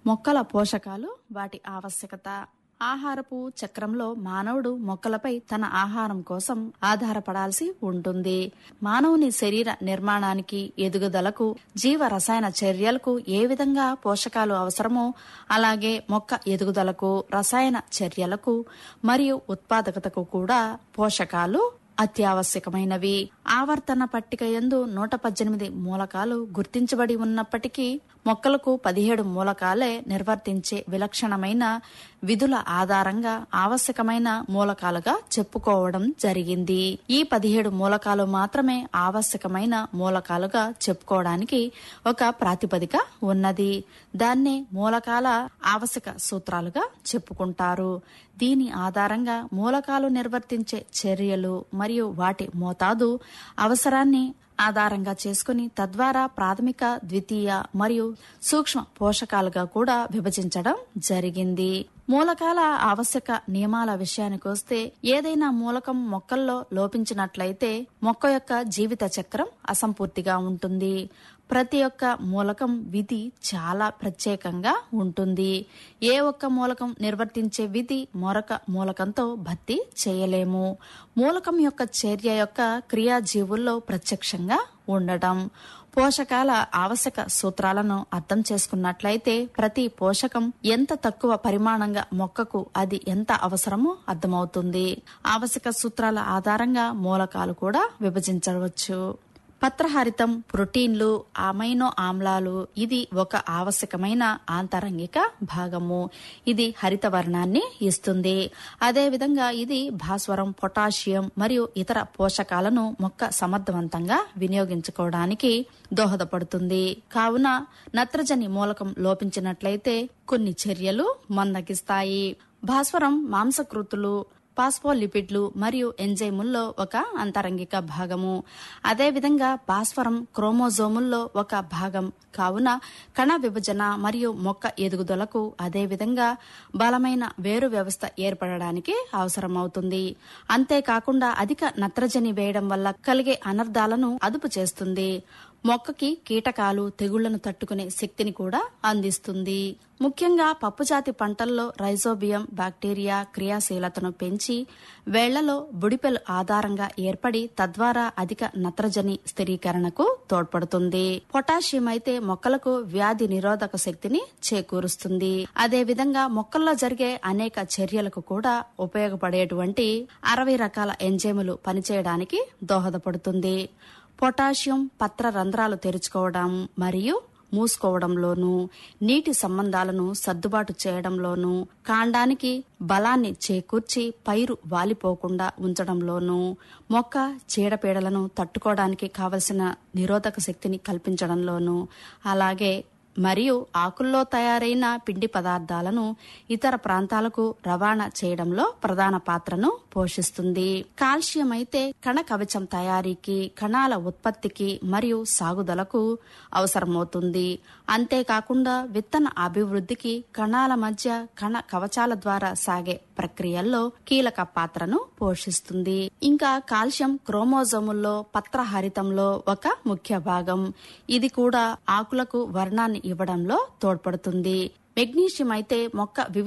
మొక్కల పోషకాలు వాటి ఆవశ్యకత ఆహారపు చక్రంలో మానవుడు మొక్కలపై తన ఆహారం కోసం ఆధారపడాల్సి ఉంటుంది మానవుని శరీర నిర్మాణానికి ఎదుగుదలకు జీవ రసాయన చర్యలకు ఏ విధంగా పోషకాలు అవసరమో అలాగే మొక్క ఎదుగుదలకు రసాయన చర్యలకు మరియు ఉత్పాదకతకు కూడా పోషకాలు అత్యావశ్యకమైనవి ఆవర్తన పట్టిక యందు నూట పద్దెనిమిది మూలకాలు గుర్తించబడి ఉన్నప్పటికీ మొక్కలకు పదిహేడు మూలకాలే నిర్వర్తించే విలక్షణమైన విధుల ఆధారంగా ఆవశ్యకమైన మూలకాలుగా చెప్పుకోవడం జరిగింది ఈ పదిహేడు మూలకాలు మాత్రమే ఆవశ్యకమైన మూలకాలుగా చెప్పుకోవడానికి ఒక ప్రాతిపదిక ఉన్నది దాన్నే మూలకాల ఆవశ్యక సూత్రాలుగా చెప్పుకుంటారు దీని ఆధారంగా మూలకాలు నిర్వర్తించే చర్యలు మరియు వాటి మోతాదు అవసరాన్ని ఆధారంగా చేసుకుని తద్వారా ప్రాథమిక ద్వితీయ మరియు సూక్ష్మ పోషకాలుగా కూడా విభజించడం జరిగింది మూలకాల ఆవశ్యక నియమాల విషయానికి వస్తే ఏదైనా మూలకం మొక్కల్లో లోపించినట్లయితే మొక్క యొక్క జీవిత చక్రం అసంపూర్తిగా ఉంటుంది ప్రతి ఒక్క మూలకం విధి చాలా ప్రత్యేకంగా ఉంటుంది ఏ ఒక్క మూలకం నిర్వర్తించే విధి మరొక మూలకంతో భర్తీ చేయలేము మూలకం యొక్క చర్య యొక్క క్రియాజీవుల్లో ప్రత్యక్షంగా ఉండటం పోషకాల ఆవశ్యక సూత్రాలను అర్థం చేసుకున్నట్లయితే ప్రతి పోషకం ఎంత తక్కువ పరిమాణంగా మొక్కకు అది ఎంత అవసరమో అర్థమవుతుంది ఆవశ్యక సూత్రాల ఆధారంగా మూలకాలు కూడా విభజించవచ్చు పత్రహరితం ప్రోటీన్లు అమైనో ఆమ్లాలు ఇది ఒక ఆవశ్యకమైన ఆంతరంగిక భాగము ఇది హరిత వర్ణాన్ని ఇస్తుంది అదేవిధంగా ఇది భాస్వరం పొటాషియం మరియు ఇతర పోషకాలను మొక్క సమర్థవంతంగా వినియోగించుకోవడానికి దోహదపడుతుంది కావున నత్రజని మూలకం లోపించినట్లయితే కొన్ని చర్యలు మందగిస్తాయి భాస్వరం మాంసకృతులు పాస్పోలిపిడ్లు మరియు ఎంజైముల్లో ఒక అంతరంగిక భాగము అదేవిధంగా భాస్వరం క్రోమోజోముల్లో ఒక భాగం కావున కణ విభజన మరియు మొక్క ఎదుగుదలకు అదేవిధంగా బలమైన వేరు వ్యవస్థ ఏర్పడడానికి అవసరమవుతుంది అంతేకాకుండా అధిక నత్రజని వేయడం వల్ల కలిగే అనర్థాలను అదుపు చేస్తుంది మొక్కకి కీటకాలు తెగుళ్లను తట్టుకునే శక్తిని కూడా అందిస్తుంది ముఖ్యంగా పప్పుజాతి పంటల్లో రైజోబియం బ్యాక్టీరియా క్రియాశీలతను పెంచి వేళ్లలో బుడిపెలు ఆధారంగా ఏర్పడి తద్వారా అధిక నత్రజని స్థిరీకరణకు తోడ్పడుతుంది పొటాషియం అయితే మొక్కలకు వ్యాధి నిరోధక శక్తిని చేకూరుస్తుంది అదేవిధంగా మొక్కల్లో జరిగే అనేక చర్యలకు కూడా ఉపయోగపడేటువంటి అరవై రకాల ఎంజైములు పనిచేయడానికి దోహదపడుతుంది పొటాషియం పత్ర రంధ్రాలు తెరుచుకోవడం మరియు మూసుకోవడంలోనూ నీటి సంబంధాలను సర్దుబాటు చేయడంలోనూ కాండానికి బలాన్ని చేకూర్చి పైరు వాలిపోకుండా ఉంచడంలోనూ మొక్క చీడపీడలను తట్టుకోవడానికి కావలసిన నిరోధక శక్తిని కల్పించడంలోనూ అలాగే మరియు ఆకుల్లో తయారైన పిండి పదార్థాలను ఇతర ప్రాంతాలకు రవాణా చేయడంలో ప్రధాన పాత్రను పోషిస్తుంది కాల్షియం అయితే కణ కవచం తయారీకి కణాల ఉత్పత్తికి మరియు సాగుదలకు అవసరమవుతుంది అంతేకాకుండా విత్తన అభివృద్ధికి కణాల మధ్య కణ కవచాల ద్వారా సాగే ప్రక్రియల్లో కీలక పాత్రను పోషిస్తుంది ఇంకా కాల్షియం క్రోమోజోముల్లో పత్రహరితంలో ఒక ముఖ్య భాగం ఇది కూడా ఆకులకు వర్ణాన్ని ఇవ్వడంలో తోడ్పడుతుంది మెగ్నీషియం అయితే మొక్క వివిధ